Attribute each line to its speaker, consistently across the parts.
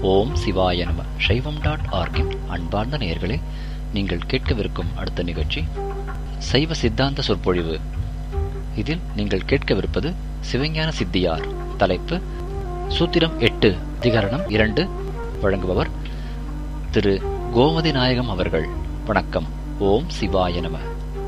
Speaker 1: ஓம் சிவாய நம சைவம் டாட் ஆர்கின் அன்பார்ந்த நேயர்களே நீங்கள் கேட்கவிருக்கும் அடுத்த நிகழ்ச்சி சைவ சித்தாந்த சொற்பொழிவு இதில் நீங்கள் கேட்கவிருப்பது சிவஞான சித்தியார் தலைப்பு சூத்திரம் எட்டு அதிகரணம் இரண்டு வழங்குபவர் திரு கோமதி நாயகம் அவர்கள் வணக்கம் ஓம் சிவாய நம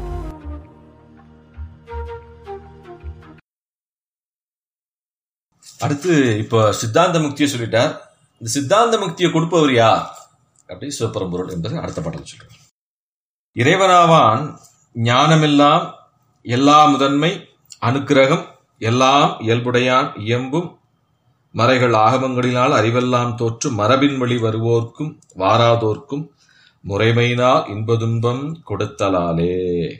Speaker 2: அடுத்து இப்போ சித்தாந்த முக்தியை சொல்லிட்டார் இந்த சித்தாந்த முக்தியை கொடுப்பவர் யார் அப்படி சிவபரம்பொருள் என்பது அடுத்த பாடல் சொல்றார் இறைவனாவான் ஞானமெல்லாம் எல்லா முதன்மை அனுக்கிரகம் எல்லாம் இயல்புடையான் இயம்பும் மறைகள் ஆகமங்களினால் அறிவெல்லாம் தோற்று மரபின் வழி வருவோர்க்கும் வாராதோர்க்கும் முறைமையினால் இன்பதுன்பம் கொடுத்தலாலே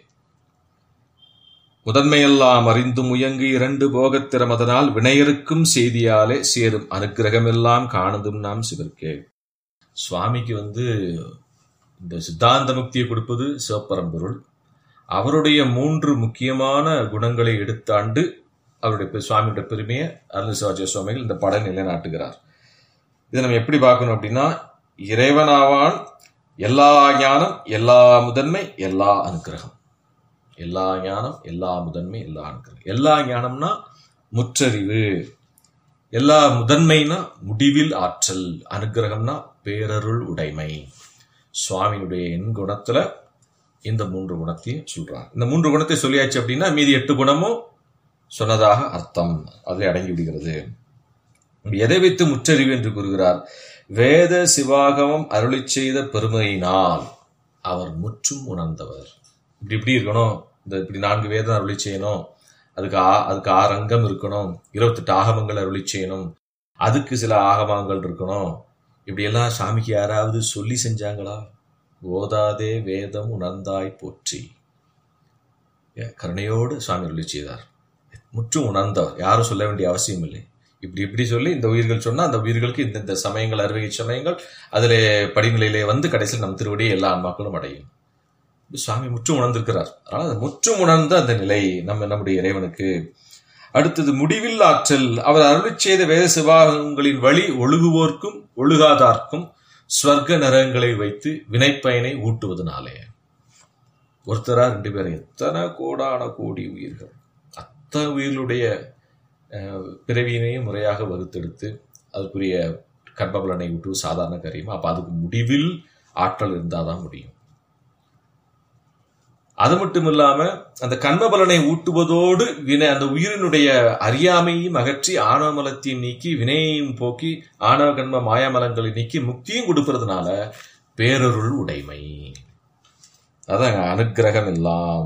Speaker 2: முதன்மையெல்லாம் அறிந்து முயங்கு இரண்டு போகத் திறமதனால் வினையருக்கும் செய்தியாலே சேரும் அனுக்கிரகமெல்லாம் காணுதும் நாம் சிவர்க்கே சுவாமிக்கு வந்து இந்த சித்தாந்த முக்தியை கொடுப்பது சிவப்பரம்பொருள் அவருடைய மூன்று முக்கியமான குணங்களை எடுத்தாண்டு அவருடைய பெ- சுவாமியுடைய பெருமையை அருள் சிவாஜிய சுவாமிகள் இந்த படம் நிலைநாட்டுகிறார் இதை நம்ம எப்படி பார்க்கணும் அப்படின்னா இறைவனாவான் எல்லா ஞானம் எல்லா முதன்மை எல்லா அனுக்கிரகம் எல்லா ஞானம் எல்லா முதன்மை எல்லா அனுக்கிரகம் எல்லா ஞானம்னா முற்றறிவு எல்லா முதன்மைனா முடிவில் ஆற்றல் அனுக்கிரகம்னா பேரருள் உடைமை சுவாமியினுடைய எண் குணத்துல இந்த மூன்று குணத்தையும் சொல்றார் இந்த மூன்று குணத்தை சொல்லியாச்சு அப்படின்னா மீதி எட்டு குணமும் சொன்னதாக அர்த்தம் அதில் அடங்கி விடுகிறது எதை வைத்து முற்றறிவு என்று கூறுகிறார் வேத சிவாகமம் அருளிச் செய்த பெருமையினால் அவர் முற்றும் உணர்ந்தவர் இப்படி இப்படி இருக்கணும் இந்த இப்படி நான்கு வேதம் அருளி செய்யணும் அதுக்கு ஆ- அதுக்கு ஆறு அங்கம் இருக்கணும் இருபத்தெட்டு ஆகமங்கள் அருளி செய்யணும் அதுக்கு சில ஆகமங்கள் இருக்கணும் இப்படி எல்லாம் சாமிக்கு யாராவது சொல்லி செஞ்சாங்களா ஓதாதே வேதம் உணர்ந்தாய் போற்றி ஏ, கருணையோடு சுவாமி அருளி செய்தார் முற்றும் உணர்ந்தவர் யாரும் சொல்ல வேண்டிய அவசியம் இல்லை இப்படி இப்படி சொல்லி இந்த உயிர்கள் சொன்னா அந்த உயிர்களுக்கு இந்த இந்த சமயங்கள் அறுவகை சமயங்கள் அதிலே படிநிலையிலே வந்து கடைசியில் நம் திருவடியை எல்லா ஆன்மாக்களும் அடையும் சுவாமி முற்றும் உணர்ந்திருக்கிறார் அதனால அந்த முற்றும் உணர்ந்த அந்த நிலை நம்ம நம்முடைய இறைவனுக்கு அடுத்தது முடிவில் ஆற்றல் அவர் அருளிச் செய்த வேத சிவாகங்களின் வழி ஒழுகுவோர்க்கும் ஒழுகாதார்க்கும் ஸ்வர்க்க நரகங்களை வைத்து வினைப்பயனை ஊட்டுவதனாலே ஒருத்தரா ரெண்டு பேரும் எத்தனை கோடான கோடி உயிர்கள் அத்தனை உயிர்களுடைய அஹ், பிறவியினையும் முறையாக வகுத்தெடுத்து அதுக்குரிய கர்ப்பபலனை ஊட்டுவது சாதாரண காரியம் அப்ப அதுக்கு முடிவில் ஆற்றல் இருந்தாதான் முடியும் அது மட்டும் இல்லாம அந்த கண்மபலனை ஊட்டுவதோடு வினை அந்த உயிரினுடைய அறியாமையும் அகற்றி ஆணவமலத்தையும் நீக்கி வினையையும் போக்கி ஆணவ கண்ம மாயாமலங்களை நீக்கி முக்தியும் கொடுப்பதுனால பேரருள் உடைமை அதான் அனுக்கிரகம் எல்லாம்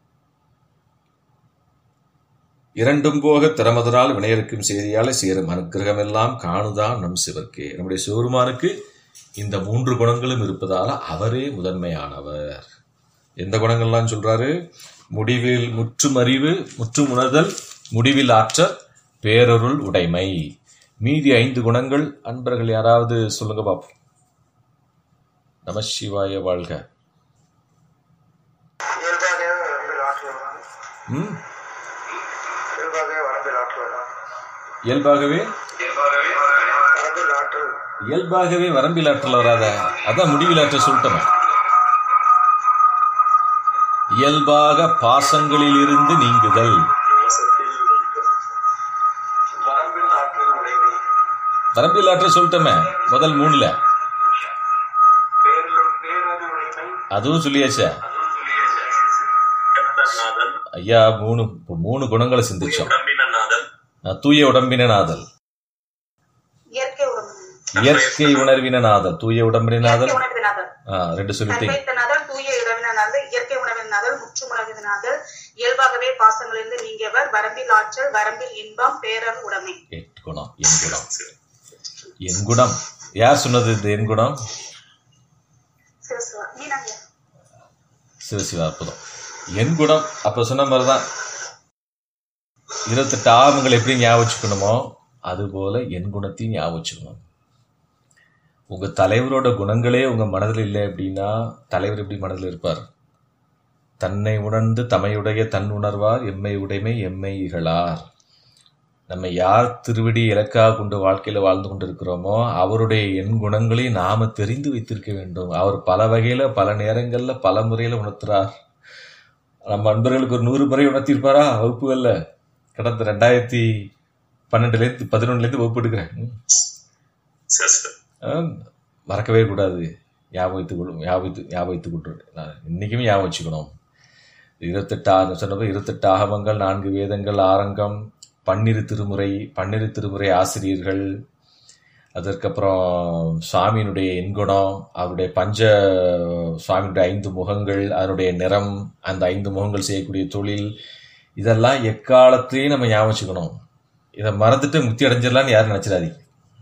Speaker 2: இரண்டும் போக திறமதனால் வினையருக்கும் செய்தியால சேரும் அனுக்கிரகம் எல்லாம் காணுதான் நம் சிவர்க்கே நம்முடைய சிவருமானுக்கு இந்த மூன்று குணங்களும் இருப்பதால அவரே முதன்மையானவர் எந்த குணங்கள்லாம் சொல்றாரு முடிவில் முற்றும் அறிவு முற்றும் உணர்தல் முடிவில் ஆற்றல் பேரருள் உடைமை மீதி ஐந்து குணங்கள் அன்பர்கள் யாராவது சொல்லுங்க பாப்போம் நம சிவாய வாழ்க
Speaker 3: இயல்பாகவே வரம்பில் ஆற்றுவதுதான்
Speaker 2: ம்
Speaker 3: இயல்பாகவே வரம்பில் ஆற்றுவதுதான்
Speaker 2: இயல்பாகவே
Speaker 3: வரம்பில் ஆற்றல்
Speaker 2: இயல்பாகவே வரம்பில் ஆற்றல் வராத அதான் முடிவில் ஆற்றல் சொல்லிட்டோம் இயல்பாக பாசங்களில் இருந்து நீங்குதல்
Speaker 3: வரம்பில் ஆற்றல் உடைமை
Speaker 2: வரம்பில் ஆற்றல் சொல்லிட்டோமே முதல் மூணுல
Speaker 3: பேரிலும் பேரது உடைமை
Speaker 2: அதுவும் சொல்லியாச்சே
Speaker 3: நாதன்
Speaker 2: ஐயா மூணு இப்ப மூணு குணங்களை சிந்திச்சோம்
Speaker 3: உடம்பின நாதன்
Speaker 2: அஹ் தூய உடம்பின நாதல்
Speaker 4: இயற்கை உடம்பு
Speaker 2: இயற்கை உணர்வின நாதல் தூய உடம்பின நாதல்
Speaker 4: இயற்கை உணர்வினாதல்
Speaker 2: ஆஹ் ரெண்டு சொல்லிட்டீங்க
Speaker 4: கண்வைத்தனாதல் தூய இடவினாதல் இயற்கை உணவினாதல் முற்று உணவினாதல் இயல்பாகவே பாசங்களிலிருந்து நீங்கியவர் வரம்பில் ஆற்றல் வரம்பில் இன்பம் பேரர் உடைமை
Speaker 2: எட் குணம் என் குணம் என் குணம் யார் சொன்னது இந்த என் குணம்
Speaker 4: சிவசிவா நீனாங்க
Speaker 2: சிவசிவா அற்புதம் என் குணம் அப்ப சொன்ன மாதிரிதான் இருபத்தெட்டு ஆகமங்கள் எப்படி ஞாபகம் வச்சுக்கணுமோ அதுபோல என் குணத்தையும் ஞாபகம் வச்சுக்கணும் உங்க தலைவரோட குணங்களே உங்க மனதில் இல்லை அப்படின்னா தலைவர் எப்படி மனதில் இருப்பார் தன்னை உணர்ந்து தமையுடைய தன் உணர்வார் எம்மை உடைமை எம்மை இகழார் நம்ம யார் திருவடி இலக்காக கொண்டு வாழ்க்கையில வாழ்ந்து கொண்டிருக்கிறோமோ அவருடைய எண் குணங்களை நாம தெரிந்து வைத்திருக்க வேண்டும் அவர் பல வகையில பல நேரங்கள்ல பல முறையில உணர்த்துறார் நம்ம அன்பர்களுக்கு ஒரு நூறு முறை உணர்த்தியிருப்பாரா வகுப்புகள்ல கடந்த ரெண்டாயிரத்தி பன்னெண்டுல இருந்து பதினொன்னுல இருந்து வகுப்பு எடுக்கிறேன் ம்.
Speaker 3: சரி சார்
Speaker 2: ஆம், மறக்கவே கூடாது ஞாபகம் வைத்துக் கொள்ளும் ஞாபகம் வைத்து- ஞாபகம் வைத்துக் கொண்டு நான் இன்னைக்குமே ஞாபகம் வச்சுக்கணும் இருபத்தெட்டு ஆ- சொன்னது இருபத்தெட்டு ஆகமங்கள் நான்கு வேதங்கள் ஆரங்கம் பன்னிரு திருமுறை பன்னிரு திருமுறை ஆசிரியர்கள் அதற்கப்புறம் சுவாமியினுடைய எண்குணம் அவருடைய பஞ்ச சுவாமியுடைய ஐந்து முகங்கள் அதனுடைய நிறம் அந்த ஐந்து முகங்கள் செய்யக்கூடிய தொழில் இதெல்லாம் எக்காலத்திலையும் நம்ம ஞாபகம் வச்சுக்கணும் இதை மறந்துட்டு முக்தி அடைஞ்சிடலாம்னு யாரும் நினைச்சிடாதீங்க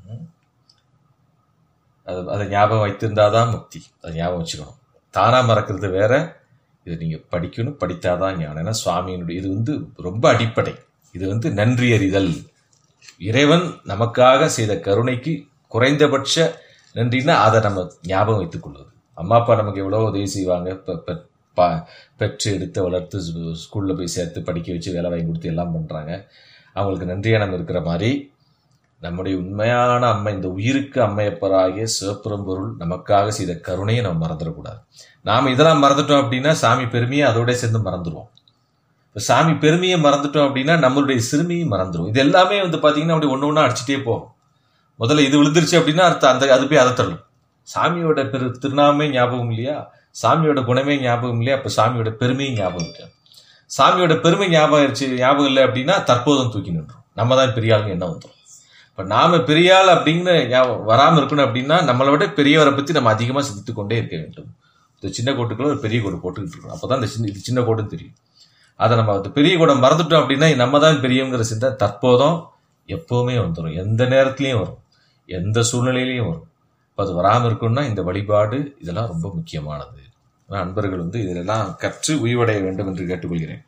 Speaker 2: அது அதை ஞாபகம் வைத்திருந்தாதான் முக்தி அதை ஞாபகம் வச்சுக்கணும் தானா மறக்கிறது வேற இது நீங்க படிக்கணும் படித்தாதான் ஞானம் ஏன்னா சுவாமியினுடைய இது வந்து ரொம்ப அடிப்படை இது வந்து நன்றி அறிதல் இறைவன் நமக்காக செய்த கருணைக்கு குறைந்தபட்ச நன்றின்னா அதை நம்ம ஞாபகம் வைத்துக் கொள்வது அம்மா அப்பா நமக்கு எவ்வளோ உதவி செய்வாங்க பெ- பெ- பா- பெற்று எடுத்து வளர்த்து ஸ்கூ- ஸ்கூல்ல போய் சேர்த்து படிக்க வச்சு வேலை வாங்கி கொடுத்து எல்லாம் பண்றாங்க அவங்களுக்கு நன்றியா நம்ம இருக்கிற மாதிரி நம்முடைய உண்மையான அம்மை இந்த உயிருக்கு அம்மையப்பராகிய சிவபெரும்பொருள் நமக்காக செய்த கருணையை நம்ம மறந்துடக்கூடாது நாம இதெல்லாம் மறந்துட்டோம் அப்படின்னா சாமி பெருமையை அதோட சேர்ந்து மறந்துடுவோம் இப்ப சாமி பெருமையை மறந்துட்டோம் அப்படின்னா நம்மளுடைய சிறுமியும் மறந்துடும் இது எல்லாமே வந்து பாத்தீங்கன்னா அப்படி ஒண்ணு ஒண்ணா அடிச்சுட்டே போகும் முதல்ல இது விழுந்துருச்சு அப்படின்னா அடுத்த அந்த அது போய் அதை தள்ளும் சாமியோட பெரு திருநாமே ஞாபகம் இல்லையா சாமியோட குணமே ஞாபகம் இல்லையா அப்ப சாமியோட பெருமையும் ஞாபகம் இல்லையா சாமியோட பெருமை ஞாபகம் இருந்துச்சு ஞாபகம் இல்லை அப்படின்னா தற்போதும் தூக்கி நின்றோம் நம்ம தான் பெரிய ஆளுங்க என்ன வந்துடும் இப்ப நாம பெரிய ஆள் அப்படின்னு ஞாபகம் வராம இருக்கணும் அப்படின்னா நம்மளை விட பெரியவரை பத்தி நம்ம அதிகமா சிந்தித்து கொண்டே இருக்க வேண்டும் இந்த சின்ன கோட்டுக்குள்ள ஒரு பெரிய கோடு போட்டுக்கிட்டு இருக்கணும் அப்பதான் இந்த சின்ன இது சின்ன கோடுன்னு தெரியும் அதை நம்ம அந்த பெரிய கோடை மறந்துட்டோம் அப்படின்னா நம்ம தான் பெரியவங்கிற சிந்தை தற்போதும் எப்பவுமே வந்துடும் எந்த நேரத்திலையும் வரும் எந்த சூழ்நிலையிலையும் வரும் இப்போ அது வராமல் இருக்கணும்னா இந்த வழிபாடு இதெல்லாம் ரொம்ப முக்கியமானது ஆனா, அன்பர்கள் வந்து இதெல்லாம் கற்று உய்வடைய வேண்டும் என்று கேட்டுக்கொள்கிறேன்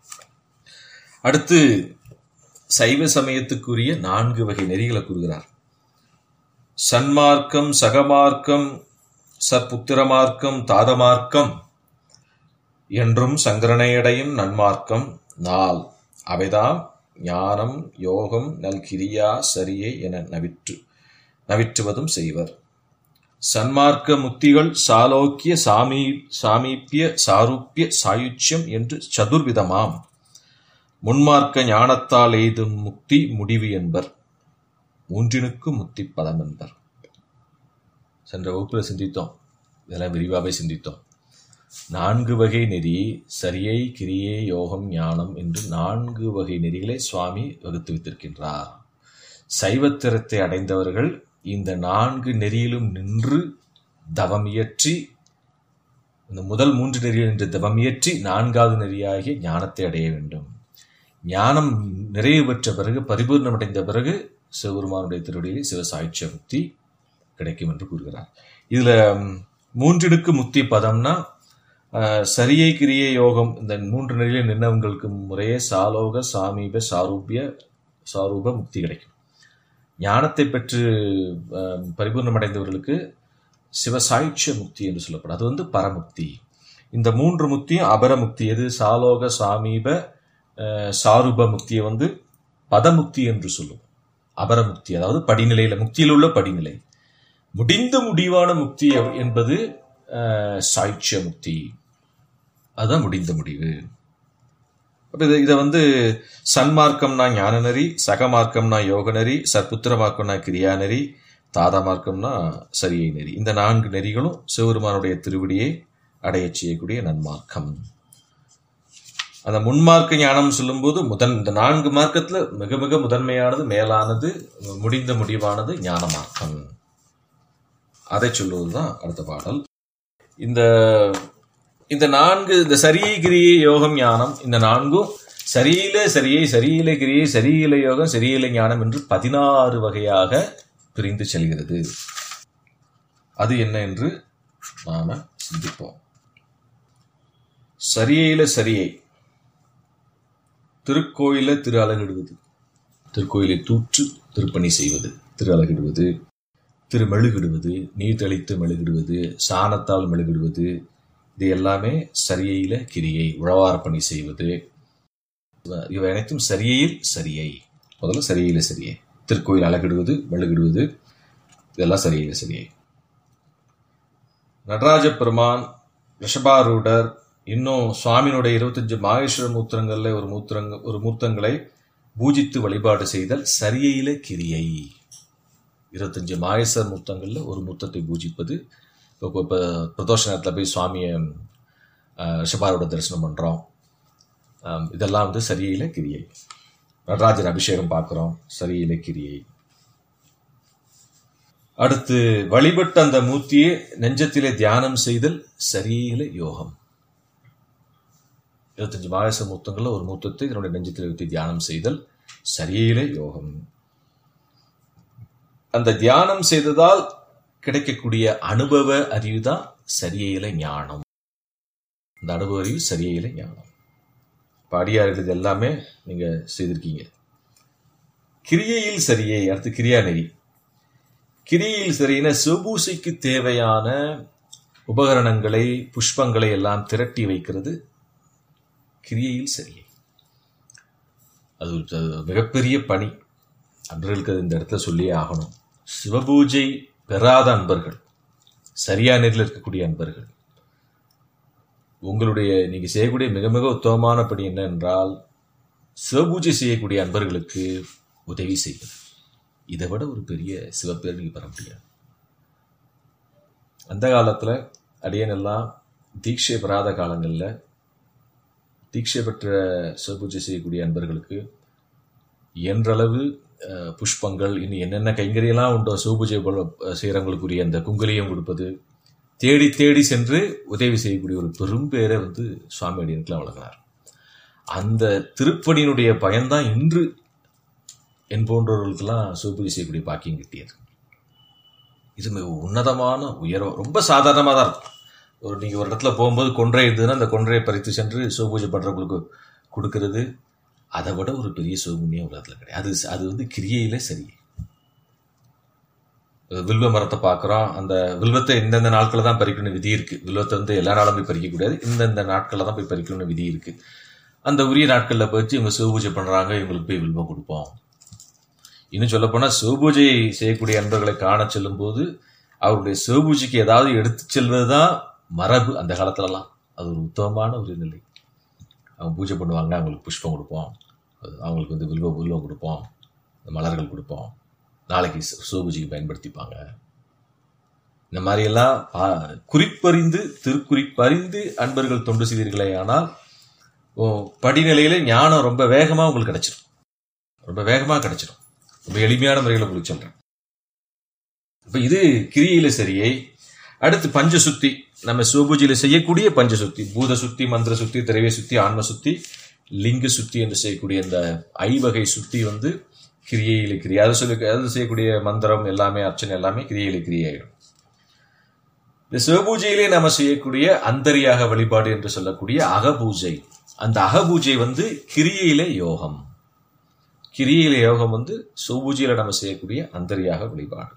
Speaker 2: அடுத்து சைவ சமயத்துக்குரிய நான்கு வகை நெறிகளை கூறுகிறார் சன்மார்க்கம் சகமார்க்கம் சற்புத்திரமார்க்கம் தாதமார்க்கம் என்றும் சங்கரனையடையும் நன்மார்க்கம் நாள் அவைதாம் ஞானம் யோகம் நல்கிரியா சரியே என நவிற்று நவிற்றுவதும் செய்வர் சன்மார்க்க முக்திகள் சாலோக்கிய சாமி சாமீப்பிய சாரூப்பிய சாயுச்சியம் என்று சதுர்விதமாம் முன்மார்க்க ஞானத்தால் எய்தும் முக்தி முடிவு என்பர் மூன்றினுக்கு முக்தி பதம் என்பர் சென்ற வகுப்புல சிந்தித்தோம் இதெல்லாம் விரிவாகவே சிந்தித்தோம் நான்கு வகை நெறி சரியை கிரியை யோகம் ஞானம் என்று நான்கு வகை நெறிகளை சுவாமி வகுத்து வைத்திருக்கின்றார் சைவத்திரத்தை அடைந்தவர்கள் இந்த நான்கு நெறியிலும் நின்று தவம் இயற்றி இந்த முதல் மூன்று நெறியில் நின்று தவம் இயற்றி நான்காவது நெறியாகிய ஞானத்தை அடைய வேண்டும் ஞானம் நிறைவு பெற்ற பிறகு பரிபூர்ணமடைந்த பிறகு சிவபெருமானுடைய திருவடியிலே சிவசாய்ச்சிய முக்தி கிடைக்கும் என்று கூறுகிறார் இதுல ம், மூன்றிடுக்கு முக்தி பதம்னா அஹ், சரியை கிரியை யோகம் இந்த மூன்று நிலையில் நின்னவங்களுக்கு முறையே சாலோக சாமீப சாரூபிய சாரூப முக்தி கிடைக்கும் ஞானத்தை பெற்று அஹ், பரிபூர்ணமடைந்தவர்களுக்கு சிவசாய்ச்சிய முக்தி என்று சொல்லப்படும் அது வந்து பரமுக்தி இந்த மூன்று முக்தியும் அபரமுக்தி எது சாலோக சாமீப அஹ், சாரூப முக்தியை வந்து பதமுக்தி என்று சொல்லும் அபரமுக்தி அதாவது படிநிலையில முக்தியில் உள்ள படிநிலை முடிந்த முடிவான முக்தி என்பது அஹ், சாய்ச்சிய முக்தி அதுதான் முடிந்த முடிவு அப்ப இதை இதை வந்து சன்மார்க்கம்னா ஞான நெறி சகமார்க்கம்னா யோக நெறி சற்புத்திரமார்க்கம்னா கிரியா நெறி தாதமார்க்கம்னா சரியை நெறி இந்த நான்கு நெறிகளும் சிவபெருமானுடைய திருவடியை அடையச் செய்யக்கூடிய நன்மார்க்கம் அந்த முன்மார்க்க ஞானம் சொல்லும்போது முதன் இந்த நான்கு மார்க்கத்துல மிக மிக முதன்மையானது மேலானது முடிந்த முடிவானது ஞான மார்க்கம் அதை சொல்லுவதுதான் அடுத்த பாடல் இந்த இந்த நான்கு இந்த சரியை கிரியை யோகம் ஞானம் இந்த நான்கும் சரியில சரியை சரியில கிரியை சரியில யோகம் சரியில ஞானம் என்று பதினாறு வகையாக பிரிந்து செல்கிறது அது என்ன என்று நாம சிந்திப்போம் சரியையில சரியை திருக்கோயில திரு அலகிடுவது திருக்கோயிலை தூற்று திருப்பணி செய்வது திரு அலகிடுவது திரு மெழுகிடுவது நீர் தெளித்து மெழுகிடுவது சாணத்தால் மெழுகிடுவது இது எல்லாமே சரியையில கிரியை உழவார பணி செய்வது இவை அனைத்தும் சரியையில் சரியை முதல்ல சரியில்லை சரியே திருக்கோயில் அழகிடுவது மெழுகிடுவது இதெல்லாம் சரியில்லை சரியே நடராஜ பெருமான் ரிஷபாரூடர் இன்னும் சுவாமியினுடைய இருபத்தஞ்சு மாகேஸ்வர மூத்திரங்கள்ல ஒரு மூத்திரங்க ஒரு மூர்த்தங்களை பூஜித்து வழிபாடு செய்தல் சரியையில கிரியை இருபத்தஞ்சு மாகேஸ்வர மூர்த்தங்கள்ல ஒரு மூர்த்தத்தை பூஜிப்பது இப்போ இப்போ பிரதோஷ நேரத்தில் போய் சுவாமியை ஆஹ், ரிஷபாரோட தரிசனம் பண்றோம் ஆம், இதெல்லாம் வந்து சரியையில கிரியை நடராஜர் அபிஷேகம் பார்க்குறோம் சரியையில கிரியை அடுத்து வழிபட்ட அந்த மூர்த்தியை நெஞ்சத்திலே தியானம் செய்தல் சரியையில யோகம் இருபத்தஞ்சு மாயச மூர்த்தங்கள்ல ஒரு மூர்த்தத்தை இதனுடைய நெஞ்சத்தில் வைத்து தியானம் செய்தல் சரியையில யோகம் அந்த தியானம் செய்ததால் கிடைக்கக்கூடிய அனுபவ அறிவு தான் சரியையில ஞானம் இந்த அனுபவ அறிவு சரியையில ஞானம் பாடியார்கள் இது எல்லாமே நீங்க செய்திருக்கீங்க கிரியையில் சரியை அடுத்து கிரியா நெறி கிரியில் சரியின சிவபூசைக்கு தேவையான உபகரணங்களை புஷ்பங்களை எல்லாம் திரட்டி வைக்கிறது கிரியையில் சரியை அது ஒரு த- மிகப்பெரிய பணி அன்பர்களுக்கு அது இந்த இடத்துல சொல்லியே ஆகணும் சிவபூஜை பெறாத அன்பர்கள் சரியா நேரில் இருக்கக்கூடிய அன்பர்கள் உங்களுடைய நீங்க செய்யக்கூடிய மிக மிக உத்தமமான பணி என்ன என்றால் சிவபூஜை செய்யக்கூடிய அன்பர்களுக்கு உதவி செய்வது இதை விட ஒரு பெரிய சிவப்பேர் நீங்க பெற முடியாது அந்த காலத்துல அடியன் எல்லாம் தீட்சை பெறாத காலங்கள்ல தீட்சை பெற்ற சிவபூஜை செய்யக்கூடிய அன்பர்களுக்கு என்றளவு அஹ், புஷ்பங்கள் இன்னும் என்னென்ன கைங்கரியெல்லாம் உண்டோ சிவபூஜை போல செய்கிறவங்களுக்குரிய அந்த குங்குலியம் கொடுப்பது தேடி தேடி சென்று உதவி செய்யக்கூடிய ஒரு பெரும் பேரை வந்து சுவாமி அடியனுக்குலாம் வழங்கினார் அந்த திருப்பணியினுடைய பயன்தான் இன்று என் போன்றவர்களுக்கெல்லாம் சிவபூஜை செய்யக்கூடிய பாக்கியம் கிட்டியது இது மிக உன்னதமான உயர்வு ரொம்ப சாதாரணமாக தான் இருக்கும் ஒரு நீங்கள் ஒரு இடத்துல போகும்போது கொன்றை இருந்ததுன்னா அந்த கொன்றையை பறித்து சென்று சிவபூஜை பண்ணுறவங்களுக்கு கொடுக்கறது அதை விட ஒரு பெரிய சிவபுண்ணியம் உலகத்தில் கிடையாது அது அது வந்து கிரியையில சரி வில்வ மரத்தை பார்க்குறோம் அந்த வில்வத்தை இந்தந்த நாட்களில் தான் பறிக்கணும் விதி இருக்கு வில்வத்தை வந்து எல்லா நாளும் போய் பறிக்க கூடாது இந்தந்த நாட்களில் தான் போய் பறிக்கணும்னு விதி இருக்கு அந்த உரிய நாட்களில் போச்சு இவங்க சிவபூஜை பண்றாங்க இவங்களுக்கு போய் வில்வம் கொடுப்போம் இன்னும் சொல்ல போனா சிவபூஜை செய்யக்கூடிய அன்பர்களை காண செல்லும் போது அவருடைய சிவபூஜைக்கு ஏதாவது எடுத்து செல்வதுதான் மரபு அந்த காலத்துலலாம் அது ஒரு உத்தமமான ஒரு நிலை அவங்க பூஜை பண்ணுவாங்க அவங்களுக்கு புஷ்பம் கொடுப்போம் அது அவங்களுக்கு வந்து வில்வ வில்வம் கொடுப்போம் மலர்கள் கொடுப்போம் நாளைக்கு சு- சிவபூஜைக்கு பயன்படுத்திப்பாங்க இந்த மாதிரியெல்லாம் பா- குறிப்பறிந்து திருக்குறிப்பறிந்து அன்பர்கள் தொண்டு செய்தீர்களே ஆனால் ஓ, படிநிலையில ஞானம் ரொம்ப வேகமா உங்களுக்கு கிடைச்சிடும் ரொம்ப வேகமா கிடைச்சிடும் ரொம்ப எளிமையான முறையில் உங்களுக்கு சொல்றேன் இப்ப இது கிரியில சரியை அடுத்து பஞ்ச சுத்தி நம்ம சிவபூஜையில செய்யக்கூடிய பஞ்ச சுத்தி பூத சுத்தி மந்திர சுத்தி திரவிய சுத்தி ஆன்ம சுத்தி லிங்க சுத்தி என்று செய்யக்கூடிய இந்த ஐவகை சுத்தி வந்து கிரியையில கிரியை அது சொல்லி அது செய்யக்கூடிய மந்திரம் எல்லாமே அர்ச்சனை எல்லாமே கிரியையில கிரியாயிடும் இந்த சிவபூஜையிலே நம்ம செய்யக்கூடிய அந்தரியாக வழிபாடு என்று சொல்லக்கூடிய அகபூஜை அந்த அகபூஜை வந்து கிரியையில யோகம் கிரியையில யோகம் வந்து சிவபூஜையில நம்ம செய்யக்கூடிய அந்தரியாக வழிபாடு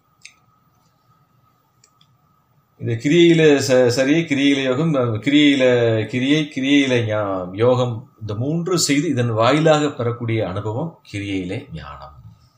Speaker 2: இந்த கிரியையில ச- சரி கிரியையில யோகம் கிரியையில கிரியை கிரியையில ஞா- யோகம் இந்த மூன்று செய்து இதன் வாயிலாக பெறக்கூடிய அனுபவம் கிரியையிலே ஞானம்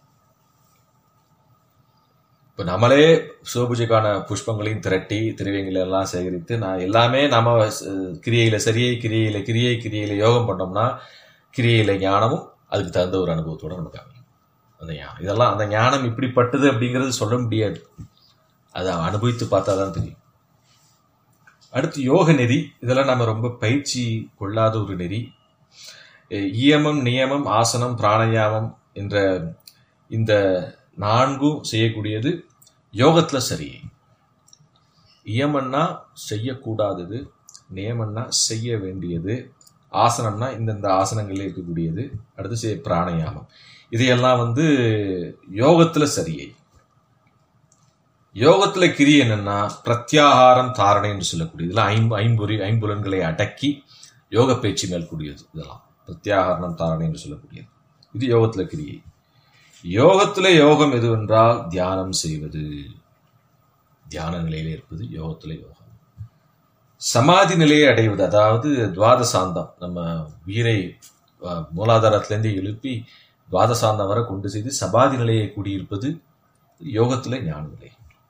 Speaker 2: இப்ப நம்மளே சிவபூஜைக்கான புஷ்பங்களையும் திரட்டி திருவியங்களை எல்லாம் சேகரித்து நான் எல்லாமே நாம ச- கிரியையில சரியை கிரியையில கிரியை கிரியையில யோகம் பண்ணோம்னா கிரியையில ஞானமும் அதுக்கு தகுந்த ஒரு அனுபவத்தோட நமக்கு அமையும் அந்த ஞானம் இதெல்லாம் அந்த ஞானம் இப்படிப்பட்டது அப்படிங்கிறது சொல்ல முடியாது அதை அனுபவித்து பார்த்தா தான் தெரியும் அடுத்து யோக நெறி இதெல்லாம் நம்ம ரொம்ப பயிற்சி கொள்ளாத ஒரு நெறி எ- இயமம் நியமம் ஆசனம் பிராணாயாமம் என்ற இந்த நான்கும் செய்யக்கூடியது யோகத்துல சரி இயமன்னா செய்யக்கூடாதது நியமன்னா செய்ய வேண்டியது ஆசனம்னா இந்தந்த ஆசனங்கள்ல இருக்கக்கூடியது அடுத்து செய்ய பிராணாயாமம் இதையெல்லாம் வந்து யோகத்துல சரியை யோகத்துல கிரி என்னன்னா பிரத்யாகாரம் தாரணை என்று சொல்லக்கூடியது இதெல்லாம் ஐம்பு ஐம்பொறி ஐம்புலன்களை அடக்கி யோக பயிற்சி மேற்கூடியது இதெல்லாம் பிரத்யாகரணம் தாரணை என்று சொல்லக்கூடியது இது யோகத்துல கிரியை யோகத்துல யோகம் எதுவென்றால் தியானம் செய்வது தியான நிலையில இருப்பது யோகத்துல யோகம் சமாதி நிலையை அடைவது அதாவது துவாத சாந்தம் நம்ம உயிரை அஹ், மூலாதாரத்திலேருந்து எழுப்பி துவாதசாந்தம் வரை கொண்டு செய்து சபாதி நிலையை கூடியிருப்பது யோகத்துல ஞான நிலை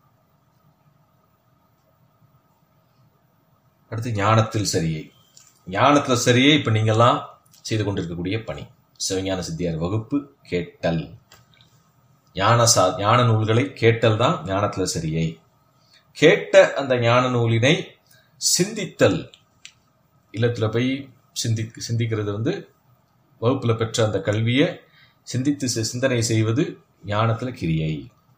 Speaker 2: அடுத்து ஞானத்தில் சரியை ஞானத்துல சரியே இப்ப நீங்கெல்லாம் செய்து கொண்டிருக்கக்கூடிய பணி சிவஞான சித்தியார் வகுப்பு கேட்டல் ஞான சா ஞான நூல்களை கேட்டல் தான் ஞானத்துல சரியை கேட்ட அந்த ஞான நூலினை சிந்தித்தல் இல்லத்துல போய் சிந்தி சிந்திக்கிறது வந்து வகுப்புல பெற்ற அந்த கல்வியை சிந்தித்து சி- சிந்தனை செய்வது ஞானத்துல கிரியை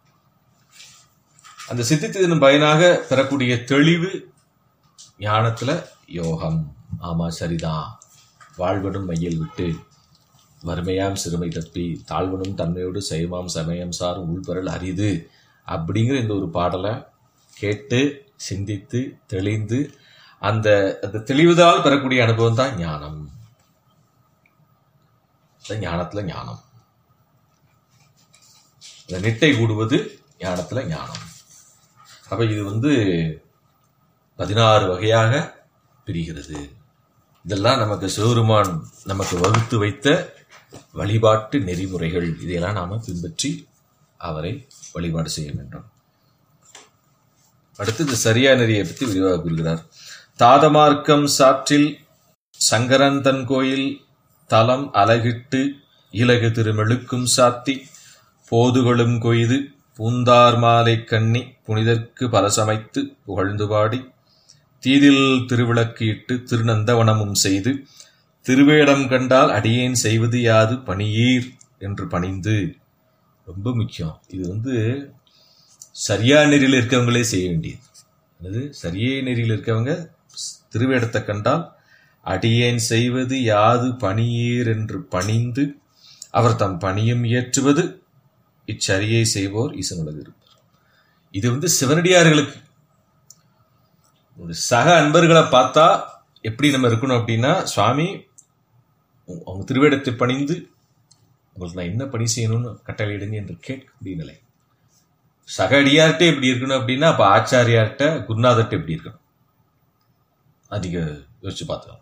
Speaker 2: அந்த சிந்தித்ததன் பயனாக பெறக்கூடிய தெளிவு ஞானத்துல யோகம் ஆமா சரிதான் வாழ்வனும் மையல் விட்டு வறுமையாம் சிறுமை தப்பி தாழ்வனும் தன்மையோடு சைவமாம் சமயம் சாரும் உள்பெறல் அரிது அப்படிங்கிற இந்த ஒரு பாடலை கேட்டு சிந்தித்து தெளிந்து அந்த அந்த தெளிவுதால் பெறக்கூடிய அனுபவம் தான் ஞானம் இந்த ஞானத்துல ஞானம் இந்த நிட்டை கூடுவது ஞானத்துல ஞானம் அப்ப இது வந்து பதினாறு வகையாக பிரிகிறது இதெல்லாம் நமக்கு சிவருமான் நமக்கு வகுத்து வைத்த வழிபாட்டு நெறிமுறைகள் இதையெல்லாம் நாம பின்பற்றி அவரை வழிபாடு செய்ய வேண்டும் அடுத்து இந்த சரியா நெறியை பற்றி விரிவாக கூறுகிறார் தாதமார்க்கம் சாற்றில் சங்கரன் தன் கோயில் தலம் அலகிட்டு இலகு திருமெழுக்கும் சாத்தி போதுகளும் கொய்து பூந்தார் மாலை கண்ணி புனிதர்க்கு பலசமைத்து புகழ்ந்து பாடி தீதில் திருவிளக்கு இட்டு திருநந்தவனமும் செய்து திருவேடம் கண்டால் அடியேன் செய்வது யாது பணியீர் என்று பணிந்து ரொம்ப முக்கியம் இது வந்து சரியா நெறியில் இருக்கவங்களே செய்ய வேண்டியது அது சரியே நெறியில் இருக்கவங்க திருவேடத்தை கண்டால் அடியேன் செய்வது யாது பணியீர் என்று பணிந்து அவர் தம் பணியும் இயற்றுவது இச்சரியை செய்வோர் ஈசனுலகு இருப்பார் இது வந்து சிவனடியார்களுக்கு ஒரு சக அன்பர்களை பார்த்தா எப்படி நம்ம இருக்கணும் அப்படின்னா சுவாமி உங்க- அவங்க திருவேடத்தை பணிந்து உங்களுக்கு நான் என்ன பணி செய்யணும்னு கட்டளையிடுங்க என்று கேட்கக்கூடிய நிலை சக அடியார்கிட்ட எப்படி இருக்கணும் அப்படின்னா அப்ப ஆச்சாரியார்கிட்ட குருநாதர்கிட்ட எப்படி இருக்கணும் அதிக யோசிச்சு பார்த்துக்கலாம்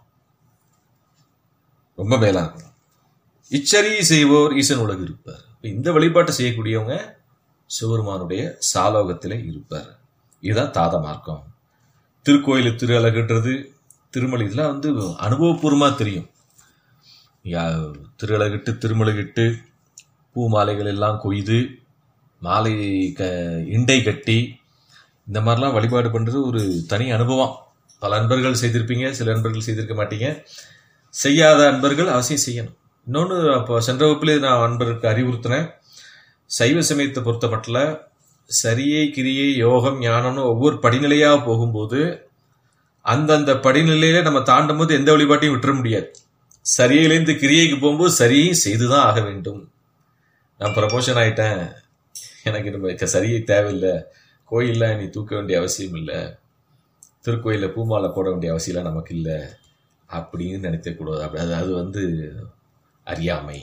Speaker 2: ரொம்ப மேலா இருக்கணும் இச்சரி செய்வோர் ஈசன் உலகு இருப்பார் இப்ப இந்த வழிபாட்டை செய்யக்கூடியவங்க சிவருமானுடைய சாலோகத்திலே இருப்பார் இதுதான் தாத மார்க்கம் திருக்கோயில் திரு அழகுன்றது திருமலை இதெல்லாம் வந்து அனுபவபூர்வமா தெரியும் யா- திரு அழகிட்டு திருமலகிட்டு பூ மாலைகள் எல்லாம் கொய்து மாலை க இண்டை கட்டி இந்த மாதிரிலாம் வழிபாடு பண்றது ஒரு தனி அனுபவம் பல அன்பர்கள் செய்திருப்பீங்க சில அன்பர்கள் செய்திருக்க மாட்டீங்க செய்யாத அன்பர்கள் அவசியம் செய்யணும் இன்னொன்று அப்போ சென்ற வகுப்பிலே நான் அன்பருக்கு அறிவுறுத்தினேன் சைவ சமயத்தை பொறுத்த மட்டும் சரியை கிரியை யோகம் ஞானம்னு ஒவ்வொரு படிநிலையாக போகும்போது அந்தந்த படிநிலையில நம்ம தாண்டும் போது எந்த வழிபாட்டையும் விட்டுற முடியாது சரியிலேருந்து கிரியைக்கு போகும்போது சரியும் செய்துதான் ஆக வேண்டும் நான் ப்ரமோஷன் ஆயிட்டேன் எனக்கு நம்ம சரியை தேவையில்லை கோயில்ல நீ தூக்க வேண்டிய அவசியம் இல்லை திருக்கோயில்ல பூமாலை போட வேண்டிய அவசியம் நமக்கு இல்லை அப்படின்னு நினைக்கக்கூடாது அப்படி அது அது வந்து அறியாமை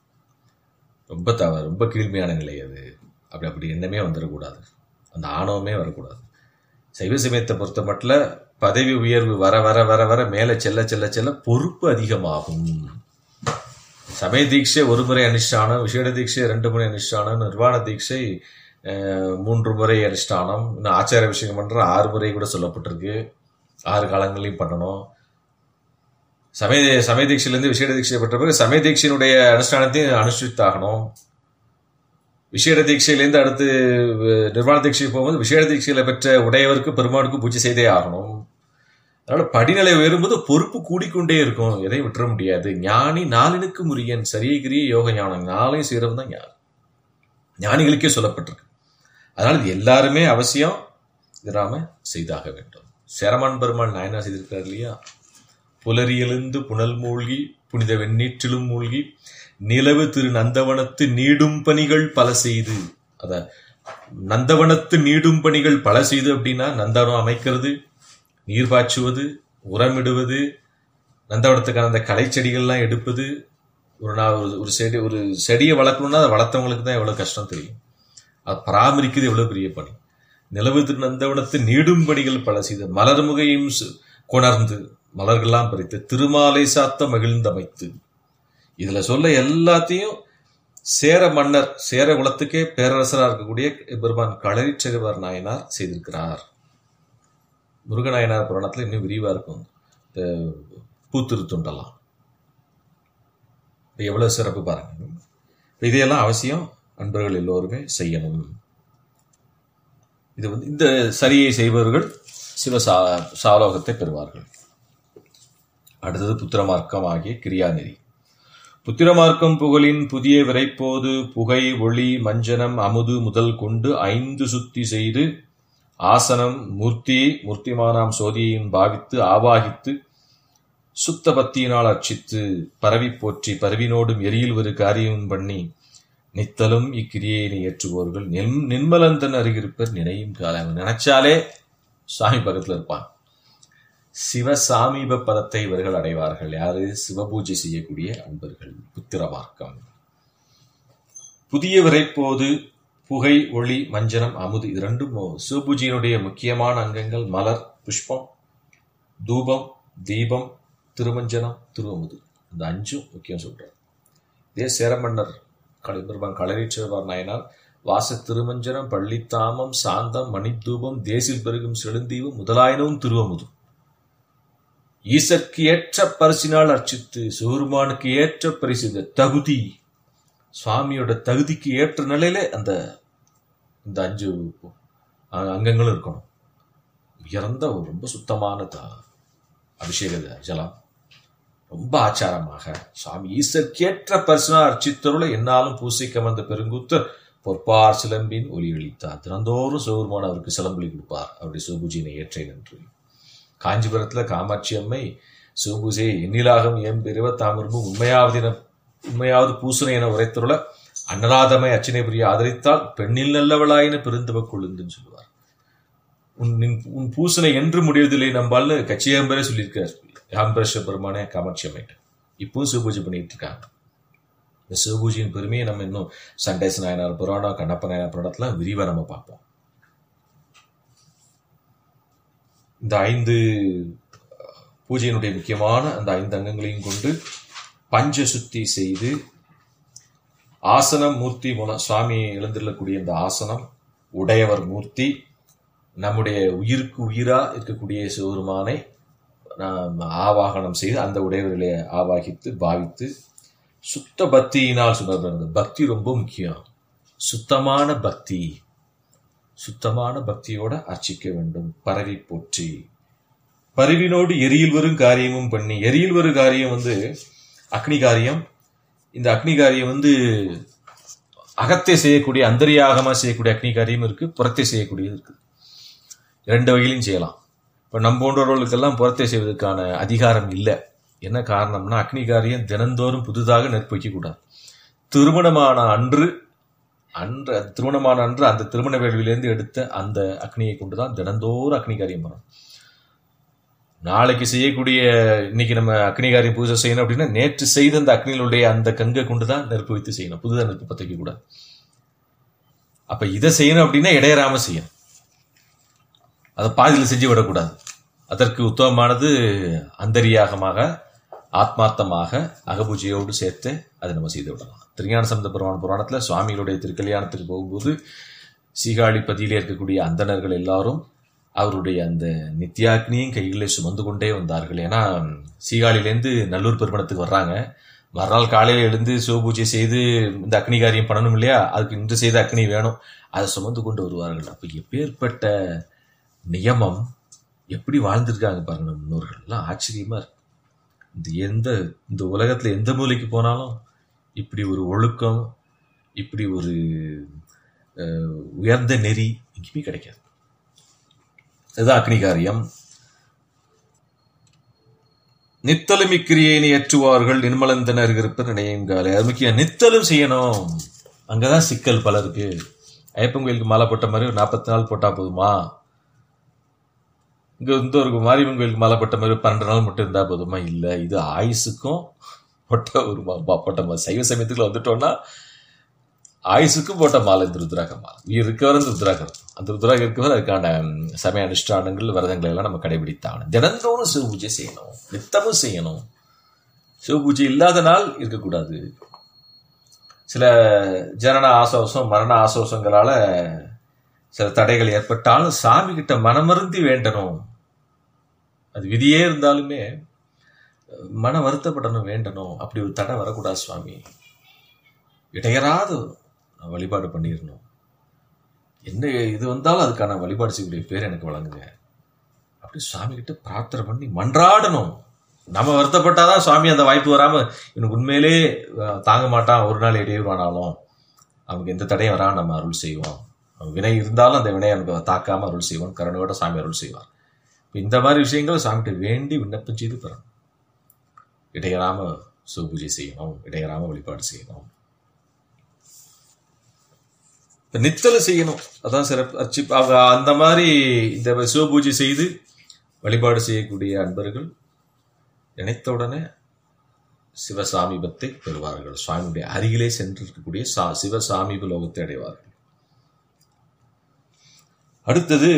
Speaker 2: ரொம்ப தவறு ரொம்ப கீழ்மையான நிலை அது அப்படி அப்படி எண்ணமே வந்துடக்கூடாது அந்த ஆணவமே வரக்கூடாது சைவ சமயத்தை பொறுத்த மட்டும் பதவி உயர்வு வர வர வர வர மேலே செல்ல செல்ல செல்ல பொறுப்பு அதிகமாகும் சமய தீட்சை ஒரு முறை அனுஷ்டானம் விசேட தீட்சை ரெண்டு முறை அனுஷ்டானம் நிர்வாண தீட்சை அஹ், மூன்று முறை அனுஷ்டானம் இன்னும் ஆச்சார விஷயம் பண்ற ஆறு முறை கூட சொல்லப்பட்டிருக்கு ஆறு காலங்களையும் பண்ணணும் சமய சமய தீட்சையிலேருந்து விசேட தீட்சை பெற்ற பிறகு சமய தீட்சையினுடைய அனுஷ்டானத்தையும் அனுஷ்டித்தாகணும் விசேட தீட்சையிலேருந்து அடுத்து அஹ், நிர்வாண தீட்சை போகும்போது விசேட தீட்சையில பெற்ற உடையவருக்கு பெருமானுக்கு பூஜை செய்தே ஆகணும் அதனால படிநிலை உயரும்போது பொறுப்பு கூடிக்கொண்டே இருக்கும் எதையும் விட்டுற முடியாது ஞானி நாளினுக்கு முரியன் சரியை கிரிய யோக ஞானம் நாளையும் செய்யறவன் தான் ஞானம் ஞானிகளுக்கே சொல்லப்பட்டிருக்கு அதனால இது எல்லாருமே அவசியம் இது நாம செய்தாக வேண்டும் சேரமான் பெருமாள் நாயனா செய்திருக்கிறார் இல்லையா புலரியெழுந்து புனல் மூழ்கி புனித வெண்ணீற்றிலும் மூழ்கி நிலவு திரு நந்தவனத்து நீடும் பணிகள் பல செய்து அத நந்தவனத்து நீடும் பணிகள் பல செய்து அப்படின்னா நந்தவனம் அமைக்கிறது நீர் பாய்ச்சுவது உரமிடுவது நந்தவனத்துக்கான அந்த களை செடிகள்லாம் எடுப்பது ஒரு நான் ஒரு ஒரு செடி ஒரு செடியை வளர்க்கணும்னா அதை வளர்த்தவங்களுக்கு தான் எவ்வளவு கஷ்டம் தெரியும் அது பராமரிக்கிறது எவ்வளவு பெரிய பணி நிலவு திரு நந்தவனத்து நீடும் பணிகள் பல செய்து மலர்முகையும் சு- கொணர்ந்து மலர்கள்லாம் பறித்து திருமாலை சாத்த மகிழ்ந்தமைத்து இதுல சொல்ல எல்லாத்தையும் சேர மன்னர் சேர குலத்துக்கே பேரரசராக இருக்கக்கூடிய பெருமான் களரிச்செல்வர் நாயனார் செய்திருக்கிறார் முருகநாயனார் புராணத்துல இன்னும் விரிவா இருக்கும் இந்த பூத்திருத்துண்டெல்லாம் இப்ப எவ்வளவு சிறப்பு பாருங்க இப்ப இதையெல்லாம் அவசியம் அன்பர்கள் எல்லோருமே செய்யணும் இது வந்து இந்த சரியை செய்பவர்கள் சிவ சா சாலோகத்தை பெறுவார்கள் அடுத்தது புத்திரமார்க்கம் ஆகிய கிரியாநெறி புத்திரமார்க்கம் புகழின் புதிய விரைப்போது புகை ஒளி மஞ்சனம் அமுது முதல் கொண்டு ஐந்து சுத்தி செய்து ஆசனம் மூர்த்தி மூர்த்திமானாம் சோதியையும் பாவித்து ஆவாகித்து சுத்த பக்தியினால் அர்ச்சித்து பரவி போற்றி பரவினோடும் எரியில் ஒரு காரியமும் பண்ணி நித்தலும் இக்கிரியையினை ஏற்றுவோர்கள் நின் நின்மலந்தன் அருகிருப்பர் நினையும் காலம் நினைச்சாலே சாமி பக்கத்துல இருப்பான் சிவ சாமீப பதத்தை இவர்கள் அடைவார்கள் யாரு சிவபூஜை செய்யக்கூடிய அன்பர்கள் புத்திர மார்க்கம் புதிய விரைப்போது புகை ஒளி மஞ்சனம் அமுது இது ரெண்டும் சிவபூஜையினுடைய முக்கியமான அங்கங்கள் மலர் புஷ்பம் தூபம் தீபம் திருமஞ்சனம் திருவமுது இந்த அஞ்சும் முக்கியம் சொல்றார் இதே சேரமன்னர் கலிபெருமான் களரிச்செல்வார் நாயனார் வாச திருமஞ்சனம் பள்ளித்தாமம் சாந்தம் மணித்தூபம் தேசில் பெருகும் செழுந்தீவும் முதலாயினவும் திருவமுதும் ஈசற்கு ஏற்ற பரிசினால் அர்ச்சித்து சிவருமானுக்கு ஏற்ற பரிசு இந்த தகுதி சுவாமியோட தகுதிக்கு ஏற்ற நிலையில அந்த இந்த அஞ்சு அ- அங்கங்களும் இருக்கணும் உயர்ந்த ஒரு ரொம்ப சுத்தமான த- அபிஷேக ஜலம் ரொம்ப ஆச்சாரமாக சுவாமி ஈசற்கேற்ற பரிசுனா அர்ச்சித்தருளை என்னாலும் பூசைக்கு வந்த பெருங்குத்து பொற்பார் சிலம்பின் ஒலி அளித்தார் தினந்தோறும் சிவபெருமான் அவருக்கு சிலம்பொலி கொடுப்பார் அவருடைய சிவபூஜையினை ஏற்றேன் என்று காஞ்சிபுரத்துல காமாட்சி அம்மை சிவபூஜையை எண்ணிலாகம் ஏம்பெருவ தாமிரும்பும் உண்மையாவது என உண்மையாவது பூசனை என உரைத்துள்ள அன்னராதமை அச்சனை புரிய ஆதரித்தால் பெண்ணில் நல்லவளாயின பெருந்தவ கொழுந்துன்னு சொல்லுவார் உன் நின்- உன் பூசனை என்று முடிவதில்லை நம்பால்னு கச்சியம்பரே சொல்லியிருக்கார் யாம்பரேஸ்வர பெருமானே காமாட்சி அம்மைட்ட இப்பவும் சிவபூஜை பண்ணிட்டு இருக்காங்க இந்த சிவபூஜையின் பெருமையை நம்ம இன்னும் சண்டேஸ் நாயனார் புராணம் கண்ணப்ப நாயனார் புராணத்துல விரிவா நம்ம பார்ப்போம் இந்த ஐந்து பூஜையினுடைய முக்கியமான அந்த ஐந்து அங்கங்களையும் கொண்டு பஞ்ச சுத்தி செய்து ஆசனம் மூர்த்தி மூலம் சுவாமி எழுந்திருக்கக்கூடிய இந்த ஆசனம் உடையவர் மூர்த்தி நம்முடைய உயிருக்கு உயிரா இருக்கக்கூடிய சிவருமானை நாம் ஆவாகனம் செய்து அந்த உடையவர்களை ஆவாகித்து பாவித்து சுத்த பக்தியினால் சொன்னார் அந்த பக்தி ரொம்ப முக்கியம் சுத்தமான பக்தி சுத்தமான பக்தியோட அர்ச்சிக்க வேண்டும் பரவி போற்றி பரிவினோடு எரியில் வரும் காரியமும் பண்ணி எரியில் வரும் காரியம் வந்து அக்னி காரியம் இந்த அக்னி காரியம் வந்து அகத்தை செய்யக்கூடிய அந்தரியாகமா செய்யக்கூடிய அக்னி காரியம் இருக்கு புறத்தை செய்யக்கூடியது இருக்கு இரண்டு வகையிலும் செய்யலாம் இப்ப நம்ம போன்றவர்களுக்கெல்லாம் புறத்தை செய்வதற்கான அதிகாரம் இல்லை என்ன காரணம்னா அக்னி காரியம் தினந்தோறும் புதிதாக நெருப்பு வைக்கக்கூடாது திருமணமான அன்று அன்று திருமணமான அன்று அந்த திருமண வேள்வியிலேருந்து எடுத்த அந்த அக்னியை கொண்டுதான் தினந்தோறும் அக்னி காரியம் பண்ணணும் நாளைக்கு செய்யக்கூடிய இன்னைக்கு நம்ம அக்னி காரியம் பூஜை செய்யணும் அப்படின்னா நேற்று செய்த அந்த அக்னியிலுடைய அந்த கங்கை கொண்டுதான் நெருப்பு வைத்து செய்யணும் புதுதாக நெருப்பு பத்த வைக்க கூடாது அப்ப இதை செய்யணும் அப்படின்னா இடையறாம செய்யணும் அதை பாதியில் செஞ்சு விடக்கூடாது அதற்கு உத்தமமானது அந்தரியாகமாக ஆத்மார்த்தமாக அகபூஜையோடு சேர்த்து அதை நம்ம செய்து விடலாம் திருஞான சம்பந்த புராண புராணத்துல சுவாமிகளுடைய திருக்கல்யாணத்துக்கு போகும்போது சீகாழி பதியிலே இருக்கக்கூடிய அந்தணர்கள் எல்லாரும் அவருடைய அந்த நித்யாக்னியும் கைகளில் சுமந்து கொண்டே வந்தார்கள் ஏன்னா சீகாழிலேருந்து நல்லூர் பெருமணத்துக்கு வர்றாங்க மறுநாள் காலையில் எழுந்து சிவபூஜை செய்து இந்த அக்னி காரியம் பண்ணணும் இல்லையா அதுக்கு இன்று செய்த அக்னி வேணும் அதை சுமந்து கொண்டு வருவார்கள் அப்ப எப்பேற்பட்ட நியமம் எப்படி வாழ்ந்திருக்காங்க பாருங்க நம்ம முன்னோர்கள் எல்லாம் ஆச்சரியமா இருக்கு இந்த எந்த இந்த உலகத்துல எந்த மூலைக்கு போனாலும் இப்படி ஒரு ஒழுக்கம் இப்படி ஒரு அஹ், உயர்ந்த நெறி எங்கேயுமே கிடைக்காது இதுதான் அக்னி காரியம் நித்தலும் இக்கிரியையினை ஏற்றுவார்கள் நிர்மலந்தனர் இருப்பர் நினையுங்காலே அது முக்கியம் நித்தலும் செய்யணும் அங்கதான் சிக்கல் பலருக்கு ஐயப்பன் கோயிலுக்கு மாலை போட்ட மாதிரி ஒரு நாற்பத்தி நாள் போட்டா போதுமா இங்க வந்து ஒரு மாரியம்மன் கோயிலுக்கு மாலை போட்ட மாதிரி பன்னெண்டு நாள் மட்டும் இருந்தா போதுமா இல்ல இது ஆயுசுக்கும் போட்ட ஒரு மா- மா- போட்ட மாதிரி சைவ சமயத்துக்குள்ள வந்துட்டோம்னா ஆயுசுக்கும் போட்ட மாலை இந்த ருத்ராக மாலை உயிர் இருக்கவரை இந்த ருத்ராகம் அந்த ருத்ராகம் இருக்கவர் அதுக்கான ம், சமய அனுஷ்டானங்கள் விரதங்களை எல்லாம் நம்ம கடைபிடித்தாகணும் தினந்தோறும் சிவ பூஜை செய்யணும் நித்தமும் செய்யணும் சிவ பூஜை இல்லாத நாள் இருக்கக்கூடாது சில ஜனன ஆசோசம் மரண ஆசோசங்களால சில தடைகள் ஏற்பட்டாலும் சாமி கிட்ட மனமருந்தி வேண்டணும் அது விதியே இருந்தாலுமே மன வருத்தப்படணும் வேண்டணும் அப்படி ஒரு தடை வரக்கூடாது சுவாமி இடையராது வழிபாடு பண்ணிடணும் என்ன இது வந்தாலும் அதுக்கான வழிபாடு செய்யக்கூடிய பேர் எனக்கு வழங்குங்க அப்படி சுவாமி கிட்ட பிரார்த்தனை பண்ணி மன்றாடணும் நம்ம வருத்தப்பட்டாதான் சுவாமி அந்த வாய்ப்பு வராம இவனுக்கு உண்மையிலே அஹ், தாங்க மாட்டான் ஒரு நாள் இடையூறானாலும் அவனுக்கு எந்த தடையும் வராம நம்ம அருள் செய்வோம் அவன் வினை இருந்தாலும் அந்த வினையை நமக்கு தாக்காம அருள் செய்வோம் கருணையோட சாமி அருள் செய்வார் இப்ப இந்த மாதிரி விஷயங்களை சாமிகிட்ட வேண்டி விண்ணப்பம் செய்து பெறணும் இடையறாம சிவபூஜை செய்யணும் இடையறாம வழிபாடு செய்யணும் இப்ப நித்தல செய்யணும் அதான் சிறப்பு அச்சி அவங்க அந்த மாதிரி இந்த சிவபூஜை செய்து வழிபாடு செய்யக்கூடிய அன்பர்கள் நினைத்த உடனே சிவசாமீபத்தை பெறுவார்கள் சுவாமியுடைய அருகிலே சென்று இருக்கக்கூடிய சா சிவசாமீப லோகத்தை அடைவார்கள் அடுத்தது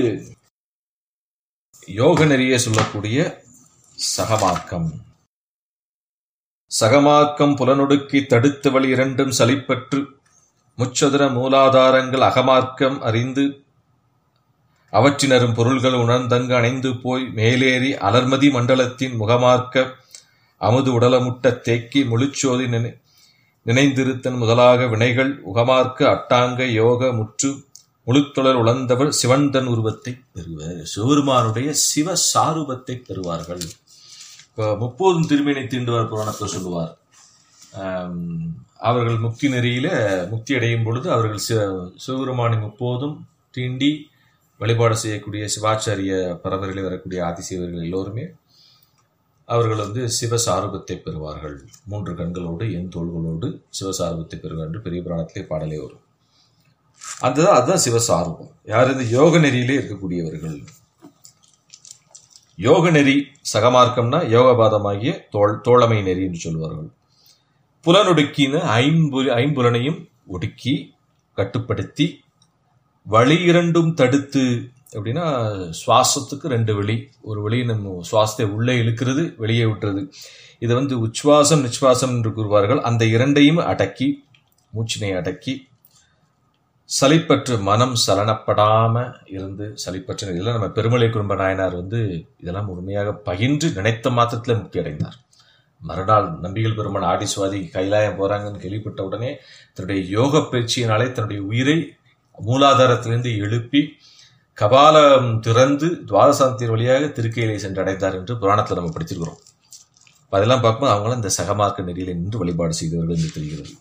Speaker 2: யோக நெறிய சொல்லக்கூடிய சகமார்க்கம் சகமார்க்கம் புலனொடுக்கி தடுத்த வழி இரண்டும் சலிப்பற்று முச்சதுர மூலாதாரங்கள் அகமார்க்கம் அறிந்து அவற்றினரும் பொருள்கள் உணர்ந்தங்கு அணைந்து போய் மேலேறி அலர்மதி மண்டலத்தின் முகமார்க்க அமுது உடலமுட்ட தேக்கி முழுச்சோதி நினை நினைந்திருத்தன் முதலாக வினைகள் உகமார்க்க அட்டாங்க யோக முற்று முழுத்தொழல் உழந்தவர் சிவன்தன் உருவத்தை பெறுவர் சிவருமானுடைய சிவ சாரூபத்தை பெறுவார்கள் இப்போ முப்போதும் திருமேனி தீண்டுவார் புராணத்தை சொல்லுவார் ஆம், அவர்கள் முக்தி நெறியில முக்தி அடையும் பொழுது அவர்கள் சிவ சிவபெருமானை முப்போதும் தீண்டி வழிபாடு செய்யக்கூடிய சிவாச்சாரிய பரம்பரையில் வரக்கூடிய ஆதிசிவர்கள் எல்லோருமே அவர்கள் வந்து சிவசாரூபத்தை பெறுவார்கள் மூன்று கண்களோடு என் தோள்களோடு சிவசாரூபத்தை பெறுவார் என்று பெரிய புராணத்திலே பாடலே வரும் அந்த அதுதான் சிவசாரூபம் யார் இந்த யோக நெறியிலே இருக்கக்கூடியவர்கள் யோக நெறி சகமார்க்கம்னா யோகபாதமாகிய தோள் தோழமை நெறி என்று சொல்வார்கள் புலனொடுக்கின்னு ஐம்பு ஐம்புலனையும் ஒடுக்கி கட்டுப்படுத்தி வழி இரண்டும் தடுத்து அப்படின்னா சுவாசத்துக்கு ரெண்டு வழி ஒரு வழி நம்ம சுவாசத்தை உள்ளே இழுக்கிறது வெளியே விட்டுறது இது வந்து உச்வாசம் நிச்வாசம் என்று கூறுவார்கள் அந்த இரண்டையும் அடக்கி மூச்சினை அடக்கி சலிப்பற்று மனம் சலனப்படாம இருந்து சலிப்பற்று இதெல்லாம் நம்ம பெருமலை குடும்ப நாயனார் வந்து இதெல்லாம் முழுமையாக பகின்று நினைத்த மாத்திரத்துல முக்தி அடைந்தார் மறுநாள் நம்பிகள் பெருமான் ஆடி சுவாதி கைலாயம் போறாங்கன்னு கேள்விப்பட்ட உடனே தன்னுடைய யோக பயிற்சியினாலே தன்னுடைய உயிரை மூலாதாரத்திலிருந்து எழுப்பி கபாலம் திறந்து துவாதசாந்தியர் வழியாக திருக்கையிலே சென்று அடைந்தார் என்று புராணத்தில் நம்ம படிச்சிருக்கிறோம் அப்ப அதெல்லாம் பார்க்கும்போது அவங்களும் இந்த சகமார்க்க நெறியில நின்று வழிபாடு செய்தவர்கள் என்று தெரிகிறது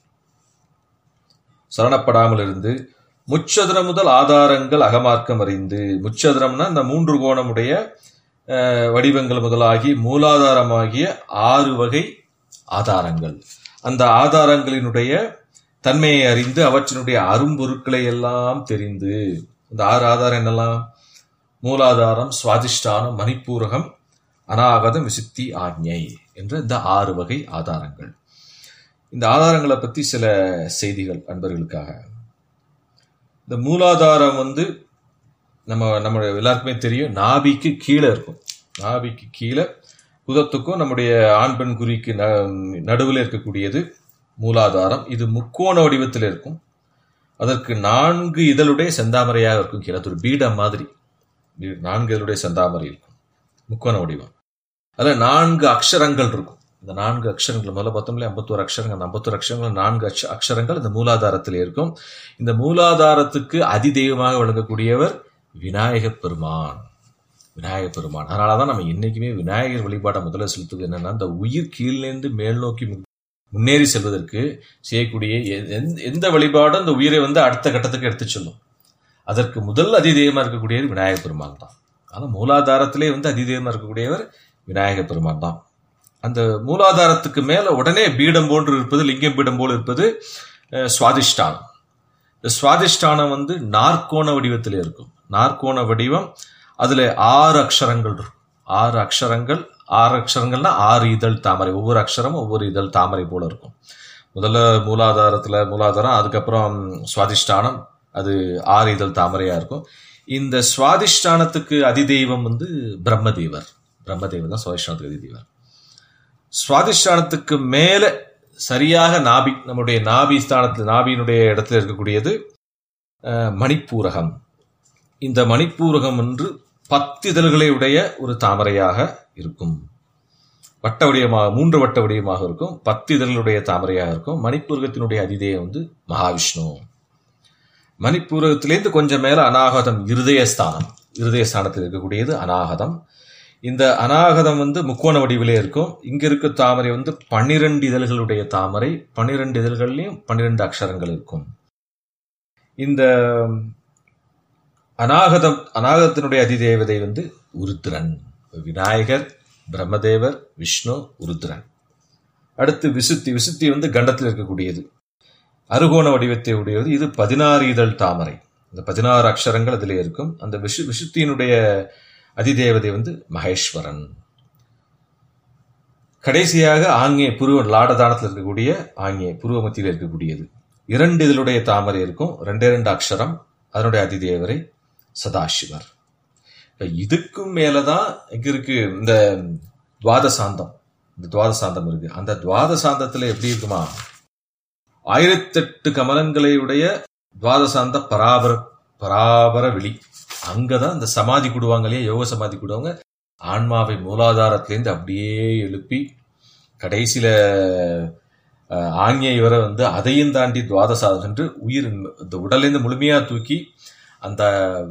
Speaker 2: சரணப்படாமல் இருந்து முச்சதுரம் முதல் ஆதாரங்கள் அகமார்க்கம் அறிந்து முச்சதுரம்னா இந்த மூன்று கோணமுடைய அஹ், வடிவங்கள் முதலாகி மூலாதாரமாகிய ஆறு வகை ஆதாரங்கள் அந்த ஆதாரங்களினுடைய தன்மையை அறிந்து அவற்றினுடைய அரும்பொருட்களை எல்லாம் தெரிந்து இந்த ஆறு ஆதாரம் என்னெல்லாம் மூலாதாரம் சுவாதிஷ்டானம் மணிப்பூரகம் அநாகதம் விசுத்தி ஆக்ஞை என்ற இந்த ஆறு வகை ஆதாரங்கள் இந்த ஆதாரங்களை பற்றி சில செய்திகள் அன்பர்களுக்காக இந்த மூலாதாரம் வந்து நம்ம நம்ம எல்லாருக்குமே தெரியும் நாபிக்கு கீழே இருக்கும் நாபிக்கு கீழே புதத்துக்கும் நம்முடைய ஆண் பெண் குறிக்கு நடுவில் இருக்கக்கூடியது மூலாதாரம் இது முக்கோண வடிவத்தில் இருக்கும் அதற்கு நான்கு இதழுடைய செந்தாமரையாக இருக்கும் கீழே அது ஒரு பீடம் மாதிரி பீ- நான்கு இதழுடைய செந்தாமரை இருக்கும் முக்கோண வடிவம் அதில் நான்கு அக்ஷரங்கள் இருக்கும் இந்த நான்கு அக்ஷரங்கள் முதல்ல பார்த்தோம்ல ஐம்பத்தோரு அக்ஷரங்கள் அந்த ஐம்பத்தோரு அக்ஷரங்கள் நான்கு அக்ஷ அக்ஷரங்கள் இந்த மூலாதாரத்தில் இருக்கும் இந்த மூலாதாரத்துக்கு அதிதெய்வமாக விளங்கக்கூடியவர் விநாயகப் பெருமான் விநாயகப் பெருமான் அதனால தான் நம்ம என்னைக்குமே விநாயகர் வழிபாட்டை முதல்ல செலுத்துவது என்னன்னா இந்த உயிர் கீழிருந்து மேல் நோக்கி மு- முன்னேறி செல்வதற்கு செய்யக்கூடிய எ- எந்த- எந்த வழிபாடும் அந்த உயிரை வந்து அடுத்த கட்டத்துக்கு எடுத்து செல்லும் அதற்கு முதல் அதிதெய்வமா இருக்கக்கூடியவர் விநாயகப் பெருமான் தான் ஆனால் மூலாதாரத்திலே வந்து அதிதெய்வமா இருக்கக்கூடியவர் விநாயகப் பெருமான் தான் அந்த மூலாதாரத்துக்கு மேல உடனே பீடம் போன்று இருப்பது லிங்கம் பீடம் போல் இருப்பது அஹ், சுவாதிஷ்டானம் இந்த சுவாதிஷ்டானம் வந்து நாற்கோண வடிவத்தில் இருக்கும் நாற்கோண வடிவம் அதுல ஆறு அக்ஷரங்கள் இருக்கும் ஆறு அக்ஷரங்கள் ஆறு அக்ஷரங்கள்னா ஆறு இதழ் தாமரை ஒவ்வொரு அக்ஷரமும் ஒவ்வொரு இதழ் தாமரை போல இருக்கும் முதல்ல மூலாதாரத்துல மூலாதாரம் அதுக்கப்புறம் சுவாதிஷ்டானம் அது ஆறு இதழ் தாமரையா இருக்கும் இந்த சுவாதிஷ்டானத்துக்கு அதிதெய்வம் வந்து பிரம்மதேவர் பிரம்மதேவர் தான் சுவாதிஷ்டானத்துக்கு அதிதெய்வர் சுவாதிஷ்டானத்துக்கு மேல சரியாக நாபி நம்முடைய நாபி ஸ்தானத்தில் நாபியினுடைய இடத்துல இருக்கக்கூடியது அஹ், மணிப்பூரகம் இந்த மணிப்பூரகம் என்று பத்திதழ்களை உடைய ஒரு தாமரையாக இருக்கும் வட்ட வடிவமாக மூன்று வட்ட வடிவமாக இருக்கும் பத்து இதழ்களுடைய தாமரையாக இருக்கும் மணிப்பூரகத்தினுடைய அதிதேயம் வந்து மகாவிஷ்ணு மணிப்பூரகத்திலேருந்து கொஞ்சம் மேல அநாகதம் இருதய ஸ்தானம் இருதய ஸ்தானத்தில் இருக்கக்கூடியது அநாகதம் இந்த அநாகதம் வந்து முக்கோண வடிவிலே இருக்கும் இங்க இருக்க தாமரை வந்து பன்னிரண்டு இதழ்களுடைய தாமரை பன்னிரண்டு இதழ்கள்லயும் பன்னிரண்டு அக்ஷரங்கள் இருக்கும் இந்த அநாகதம் அநாகதத்தினுடைய அதிதேவதை வந்து உருத்திரன் விநாயகர் பிரம்மதேவர் விஷ்ணு உருத்திரன் அடுத்து விசுத்தி விசுத்தி வந்து கண்டத்தில் இருக்கக்கூடியது அருகோண வடிவத்தை உடையது இது பதினாறு இதழ் தாமரை இந்த பதினாறு அக்ஷரங்கள் அதிலே இருக்கும் அந்த விஷு விசுத்தியினுடைய அதிதேவதை வந்து மகேஸ்வரன் கடைசியாக ஆங்கே புருவ லாடதானத்தில் இருக்கக்கூடிய ஆங்கே புருவ மத்தியில் இருக்கக்கூடியது இரண்டு இதழுடைய தாமரை இருக்கும் ரெண்டே ரெண்டு அக்ஷரம் அதனுடைய அதிதேவரை சதாசிவர் இப்ப இதுக்கும் மேலதான் இங்க இருக்கு இந்த துவாதசாந்தம் இந்த துவாதசாந்தம் இருக்கு அந்த துவாதசாந்தத்துல எப்படி இருக்குமா ஆயிரத்தெட்டு கமலங்களை உடைய துவாதசாந்த பராபர பராபர விழி அங்கதான் இந்த சமாதி கூடுவாங்க இல்லையா யோக சமாதி கூடுவாங்க ஆன்மாவை மூலாதாரத்திலேருந்து அப்படியே எழுப்பி கடைசியில அஹ், ஆஞ்ஞை வரை வந்து அதையும் தாண்டி துவாதசாதம் சென்று உயிர் இந்த உடலேருந்து முழுமையா தூக்கி அந்த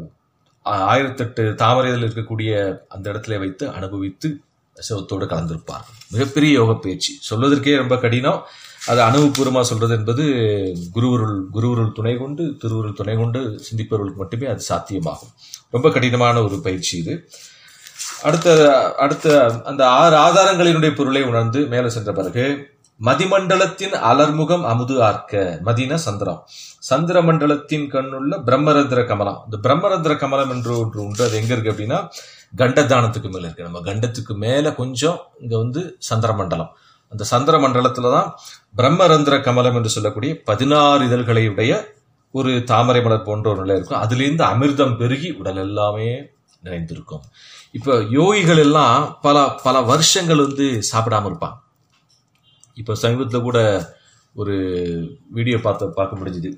Speaker 2: ஆ- ஆயிரத்தெட்டு தாமரையில் இருக்கக்கூடிய அந்த இடத்துல வைத்து அனுபவித்து சிவத்தோடு கலந்திருப்பார் மிகப்பெரிய யோக பயிற்சி சொல்வதற்கே ரொம்ப கடினம் அது அனுபவபூர்வமாக சொல்றது என்பது குருவருள் குருவருள் துணை கொண்டு திருவருள் துணை கொண்டு சிந்திப்பவர்களுக்கு மட்டுமே அது சாத்தியமாகும் ரொம்ப கடினமான ஒரு பயிற்சி இது அடுத்த அடுத்த அந்த ஆறு ஆதாரங்களினுடைய பொருளை உணர்ந்து மேலே சென்ற பிறகு மதிமண்டலத்தின் அலர்முகம் அமுது ஆர்க்க மதின சந்திரம் சந்திர மண்டலத்தின் கண்ணுள்ள பிரம்மரந்திர கமலம் இந்த பிரம்மரந்திர கமலம் என்று ஒன்று உண்டு அது எங்க இருக்கு அப்படின்னா கண்டதானத்துக்கு மேல இருக்கு நம்ம கண்டத்துக்கு மேல கொஞ்சம் இங்க வந்து சந்திர மண்டலம் அந்த சந்திர மண்டலத்துல தான் பிரம்மரந்திர கமலம் என்று சொல்லக்கூடிய பதினாறு இதழ்களை உடைய ஒரு தாமரை மலர் போன்ற ஒரு நிலை இருக்கும் அதுலேருந்து அமிர்தம் பெருகி உடல் எல்லாமே நிறைந்திருக்கும் இப்போ யோகிகள் எல்லாம் பல பல வருஷங்கள் வந்து சாப்பிடாம இருப்பாங்க இப்போ சமீபத்தில் கூட ஒரு வீடியோ பார்த்து பார்க்க முடிஞ்சுது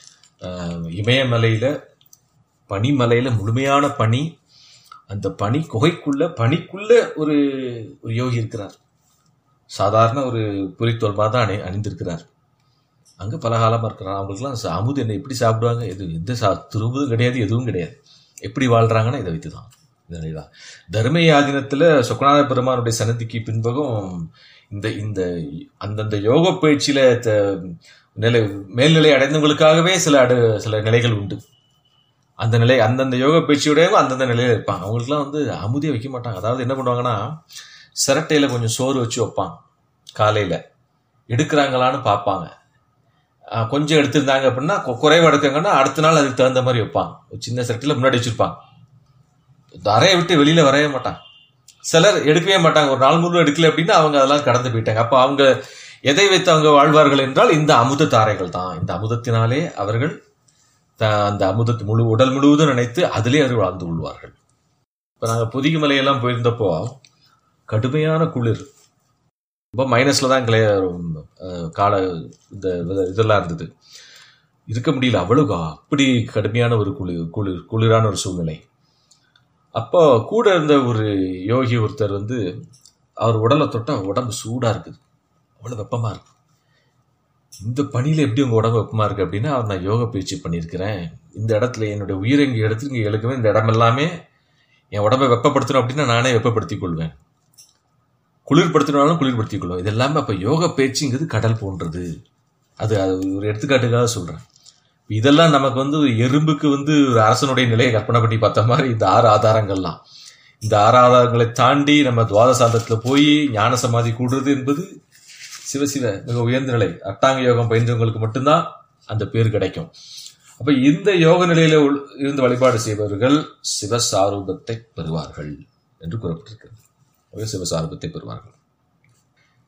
Speaker 2: அஹ் இமயமலையில பனிமலையில முழுமையான பனி அந்த பனி குகைக்குள்ள பனிக்குள்ள ஒரு ஒரு யோகி இருக்கிறார் சாதாரண ஒரு புரித்தோல் மாதிரி தான் அணி அணிந்திருக்கிறார் அங்க பல காலமா இருக்கிறார் அவங்களுக்குலாம் ச- அமுது என்ன எப்படி சாப்பிடுவாங்க எது எந்த சா திரும்புதும் கிடையாது எதுவும் கிடையாது எப்படி வாழ்றாங்கன்னா இதை வைத்து தான் இதனைதான் தர்மயாதினத்துல சொக்கநாத பெருமானுடைய சன்னதிக்கு பின்பகம் இந்த இந்த அந்தந்த யோக பயிற்சியில த- நிலை மேல்நிலை அடைந்தவங்களுக்காகவே சில அடு சில நிலைகள் உண்டு அந்த நிலை அந்தந்த யோக பயிற்சியோடவும் அந்தந்த நிலையில இருப்பாங்க அவங்களுக்குலாம் வந்து அமுதியை வைக்க மாட்டாங்க அதாவது என்ன பண்ணுவாங்கன்னா சிரட்டையில கொஞ்சம் சோறு வச்சு வைப்பாங்க காலையில எடுக்கிறாங்களான்னு பார்ப்பாங்க ஆஹ் கொஞ்சம் எடுத்திருந்தாங்க அப்படின்னா கொ- குறைவா எடுக்காங்கன்னா அடுத்த நாள் அதுக்கு தகுந்த மாதிரி வைப்பாங்க ஒரு சின்ன சிரட்டையில முன்னாடி வச்சிருப்பாங்க இந்த அறையை விட்டு வெளியில வரவே மாட்டாங்க சிலர் எடுக்கவே மாட்டாங்க ஒரு நாள் முழு எடுக்கல அப்படின்னா அவங்க அதெல்லாம் கடந்து போயிட்டாங்க அப்ப அவங்க எதை வைத்து அவங்க வாழ்வார்கள் என்றால் இந்த அமுத தாரைகள் தான் இந்த அமுதத்தினாலே அவர்கள் த- அந்த அமுதத்தை முழு உடல் முழுவதும் நினைத்து அதிலே அவர்கள் வாழ்ந்து கொள்வார்கள் இப்ப நாங்க பொதிகை மலையெல்லாம் போயிருந்தப்போ கடுமையான குளிர் ரொம்ப மைனஸ்ல தான் கிளை அஹ், கால இந்த இது- இதெல்லாம் இருந்தது இருக்க முடியல அவ்வளவு அப்படி கடுமையான ஒரு குளிர் குளிர் குளிரான ஒரு சூழ்நிலை அப்போ கூட இருந்த ஒரு யோகி ஒருத்தர் வந்து அவர் உடலை தொட்டா உடம்பு சூடா இருக்குது அவ்வளவு வெப்பமா இருக்கு இந்த பணியில எப்படி உங்க உடம்பு வெப்பமா இருக்கு அப்படின்னா அவர் நான் யோகா பயிற்சி பண்ணியிருக்கிறேன் இந்த இடத்துல என்னுடைய உயிரை இங்க எடுத்து இங்க எழுக்கவே இந்த இடம் எல்லாமே என் உடம்பை வெப்பப்படுத்தணும் அப்படின்னா நானே வெப்பப்படுத்திக் கொள்வேன் குளிர்படுத்தினாலும் குளிர்படுத்திக் கொள்வேன் இது எல்லாமே அப்ப யோக பயிற்சிங்கிறது கடல் போன்றது அது அது ஒரு எடுத்துக்காட்டுக்காக சொல்றேன் இதெல்லாம் நமக்கு வந்து ஒரு எறும்புக்கு வந்து ஒரு அரசனுடைய நிலையை கற்பனை பண்ணி பார்த்த மாதிரி இந்த ஆறு ஆதாரங்கள்லாம் இந்த ஆறு ஆதாரங்களை தாண்டி நம்ம துவாதசாந்தத்துல போய் ஞான சமாதி கூடுறது என்பது சிவ சிவ மிக உயர்ந்த நிலை அட்டாங்க யோகம் பயின்றவங்களுக்கு மட்டும்தான் அந்த பேர் கிடைக்கும் அப்ப இந்த யோக நிலையில உள்- இருந்து வழிபாடு செய்பவர்கள் சிவசாரூபத்தை பெறுவார்கள் என்று கூறப்பட்டிருக்கிறது சிவசாரூபத்தை பெறுவார்கள்